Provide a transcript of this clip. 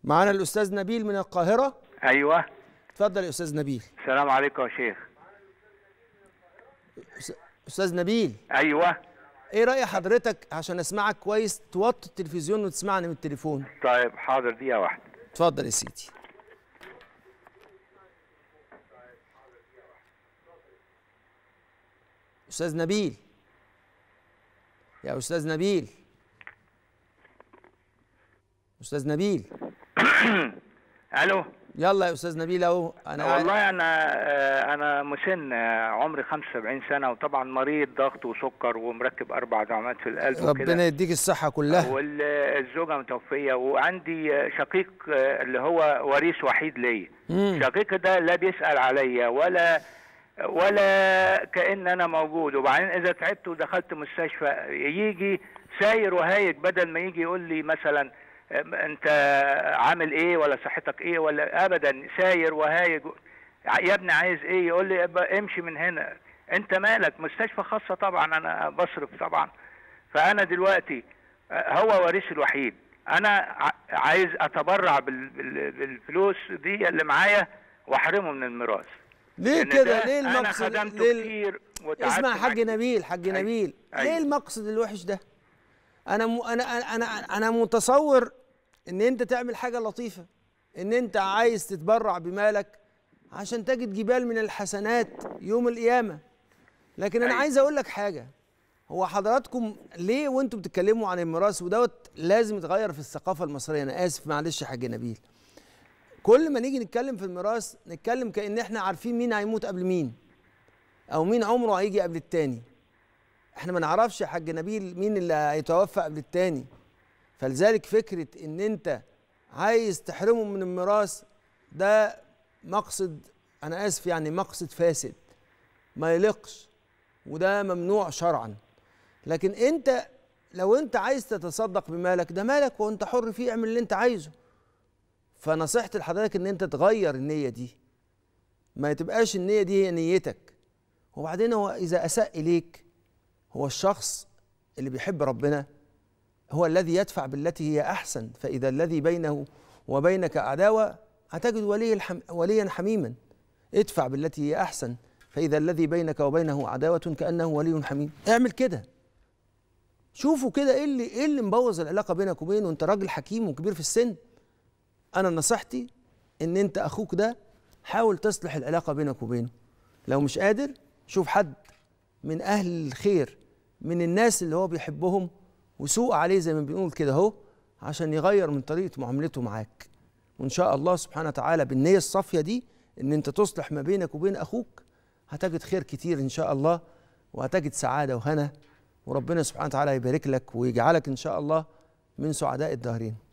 معانا الاستاذ نبيل من القاهره ايوه اتفضل يا استاذ نبيل السلام عليكم يا شيخ أس- استاذ نبيل ايوه ايه راي حضرتك عشان اسمعك كويس توطي التلفزيون وتسمعني من التليفون طيب حاضر دقيقه واحده اتفضل يا سيدي استاذ نبيل يا استاذ نبيل استاذ نبيل الو يلا يا استاذ نبيل اهو انا والله انا آه، انا مسن آه، عمري 75 سنه وطبعا مريض ضغط وسكر ومركب اربع دعامات في القلب ربنا وكده يديك الصحه كلها والزوجه متوفيه وعندي آه، شقيق آه، اللي هو وريث وحيد ليا مم. شقيقي ده لا بيسال عليا ولا ولا كان انا موجود وبعدين اذا تعبت ودخلت مستشفى يجي ساير وهايج بدل ما يجي يقول لي مثلا أم، انت عامل ايه ولا صحتك ايه ولا ابدا ساير وهايج يا ابني عايز ايه يقول لي ابقى امشي من هنا انت مالك مستشفى خاصه طبعا انا بصرف طبعا فانا دلوقتي آه، هو وريثي الوحيد انا ع- عايز اتبرع بال- بال- بالفلوس دي اللي معايا واحرمه من الميراث ليه لأن كده ده ليه انا المقصد خدمته ليه كتير وتعبت اسمع معاه حاج كتير. نبيل حاج أيوة. نبيل ليه أيوة. المقصد الوحش ده انا م... انا انا انا متصور ان انت تعمل حاجه لطيفه ان انت عايز تتبرع بمالك عشان تجد جبال من الحسنات يوم القيامه لكن انا أيوة. عايز اقول لك حاجه هو حضراتكم ليه وانتم بتتكلموا عن الميراث ودوت لازم يتغير في الثقافه المصريه انا اسف معلش يا حاج نبيل كل ما نيجي نتكلم في الميراث نتكلم كأن احنا عارفين مين هيموت قبل مين او مين عمره هيجي قبل التاني احنا ما نعرفش يا حاج نبيل مين اللي هيتوفى قبل التاني فلذلك فكرة ان انت عايز تحرمه من الميراث ده مقصد انا اسف يعني مقصد فاسد ما يليقش وده ممنوع شرعا لكن انت لو انت عايز تتصدق بمالك ده مالك وانت حر فيه اعمل اللي انت عايزه فنصيحتي لحضرتك ان انت تغير النية دي ما تبقاش النية دي هي نيتك وبعدين هو اذا اساء اليك هو الشخص اللي بيحب ربنا هو الذي يدفع بالتي هي احسن فاذا الذي بينه وبينك عداوه هتجد ولي الحم... وليا حميما ادفع بالتي هي احسن فاذا الذي بينك وبينه عداوه كانه ولي حميم اعمل كده شوفوا كده ايه اللي ايه اللي مبوظ العلاقه بينك وبينه انت راجل حكيم وكبير في السن انا نصيحتي ان انت اخوك ده حاول تصلح العلاقه بينك وبينه لو مش قادر شوف حد من اهل الخير من الناس اللي هو بيحبهم وسوق عليه زي ما بنقول كده اهو عشان يغير من طريقه معاملته معاك وان شاء الله سبحانه وتعالى بالنيه الصافيه دي ان انت تصلح ما بينك وبين اخوك هتجد خير كتير ان شاء الله وهتجد سعاده وهنا وربنا سبحانه وتعالى يبارك لك ويجعلك ان شاء الله من سعداء الدارين